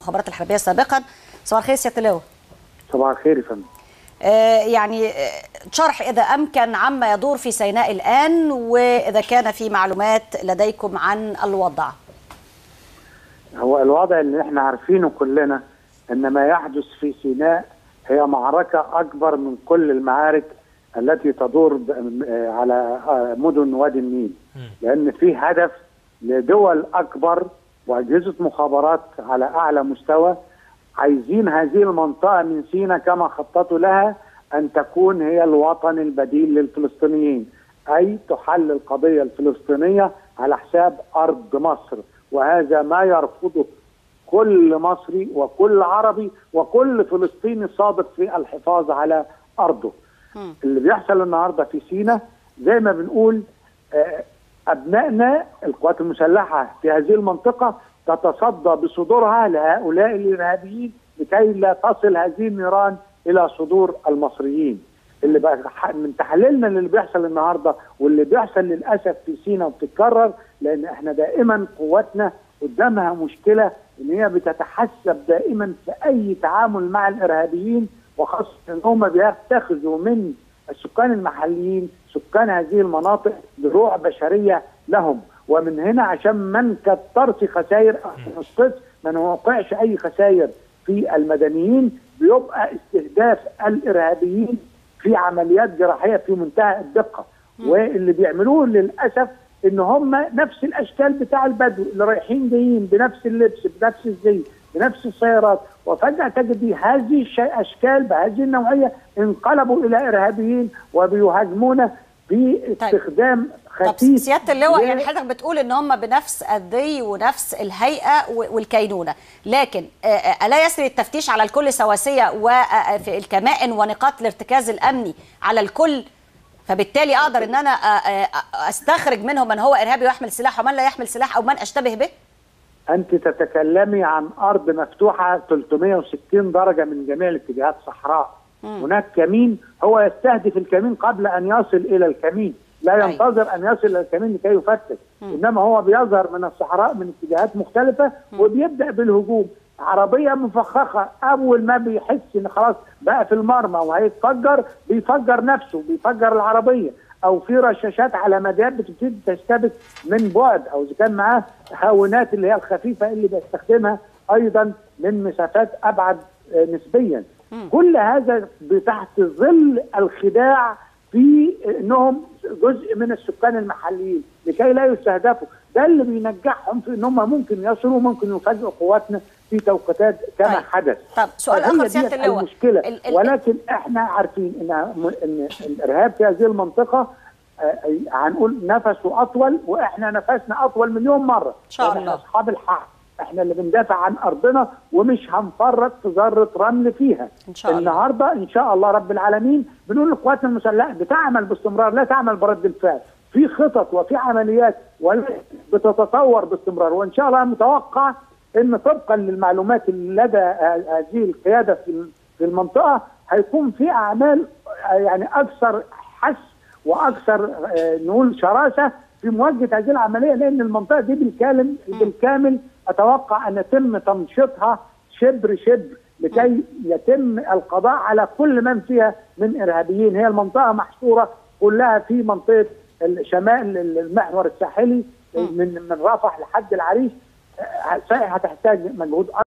المخابرات الحربيه سابقا صباح الخير سياده اللواء صباح الخير يا فندم آه يعني آه، شرح اذا امكن عما يدور في سيناء الان واذا كان في معلومات لديكم عن الوضع هو الوضع اللي احنا عارفينه كلنا ان ما يحدث في سيناء هي معركه اكبر من كل المعارك التي تدور ب- آه، على آه، مدن وادي النيل لان في هدف لدول اكبر واجهزه مخابرات على اعلى مستوى عايزين هذه المنطقه من سيناء كما خططوا لها ان تكون هي الوطن البديل للفلسطينيين اي تحل القضيه الفلسطينيه على حساب ارض مصر وهذا ما يرفضه كل مصري وكل عربي وكل فلسطيني صادق في الحفاظ على ارضه اللي بيحصل النهارده في سيناء زي ما بنقول آه، ابنائنا القوات المسلحه في هذه المنطقه تتصدى بصدورها لهؤلاء الارهابيين لكي لا تصل هذه النيران الى صدور المصريين اللي بقى ح- من تحليلنا للي بيحصل النهارده واللي بيحصل للاسف في سيناء وبتتكرر لان احنا دائما قواتنا قدامها مشكله ان هي بتتحسب دائما في اي تعامل مع الارهابيين وخاصه ان هم بيتخذوا من السكان المحليين سكان هذه المناطق دروع بشريه لهم ومن هنا عشان ما نكترش خسائر أو نسقط ما نوقعش اي خسائر في المدنيين بيبقى استهداف الارهابيين في عمليات جراحيه في منتهى الدقه واللي بيعملوه للاسف ان هم نفس الاشكال بتاع البدو اللي رايحين جايين بنفس اللبس بنفس الزي بنفس السيارات وفجاه تجد هذه الاشكال بهذه النوعيه انقلبوا الى ارهابيين وبيهاجمون باستخدام طب خفيف سياده اللواء ل- يعني حضرتك بتقول ان هم بنفس الذي ونفس الهيئه و- والكينونه لكن آه، آه، الا يسري التفتيش على الكل سواسيه وفي الكمائن ونقاط الارتكاز الامني على الكل فبالتالي اقدر ان انا آه، آه، استخرج منهم من هو ارهابي ويحمل سلاح ومن لا يحمل سلاح او من اشتبه به انت تتكلمي عن ارض مفتوحه 360 درجه من جميع الاتجاهات صحراء هناك كمين هو يستهدف الكمين قبل ان يصل الى الكمين لا أيوة. ينتظر ان يصل الى الكمين لكي يفتش انما هو بيظهر من الصحراء من اتجاهات مختلفه وبيبدا بالهجوم عربيه مفخخه اول ما بيحس ان خلاص بقى في المرمى وهيتفجر بيفجر نفسه بيفجر العربيه او في رشاشات على مديات بتبتدي تشتبك من بعد او اذا كان معاه هاونات اللي هي الخفيفه اللي بيستخدمها ايضا من مسافات ابعد آه، نسبيا كل هذا تحت ظل الخداع في انهم جزء من السكان المحليين لكي لا يستهدفوا ده اللي بينجحهم في ان هم ممكن يصلوا ممكن يفاجئوا قواتنا في توقيتات كما طيب. حدث طب سؤال فهي اخر ديت سياده اللواء المشكله ال- ال- ولكن احنا عارفين ان ان الارهاب في هذه المنطقه آه، هنقول نفسه اطول واحنا نفسنا اطول مليون مره إن شاء لأن الله. احنا اصحاب الحق احنا اللي بندافع عن ارضنا ومش هنفرط في ذره رمل فيها إن شاء الله. النهارده ان شاء الله رب العالمين بنقول للقوات المسلحه بتعمل باستمرار لا تعمل برد الفعل في خطط وفي عمليات ولكن بتتطور باستمرار وان شاء الله متوقع ان طبقا للمعلومات اللي لدى ه- هذه القياده في في المنطقه هيكون في اعمال آه، يعني اكثر حس واكثر آه، نقول شراسه في مواجهه هذه العمليه لان المنطقه دي بالكامل بالكامل اتوقع ان يتم تمشيطها شبر شبر لكي يتم القضاء على كل من فيها من ارهابيين هي المنطقه محصوره كلها في منطقه الشمال المحور الساحلي من من رفح لحد العريش آه، هتحتاج مجهود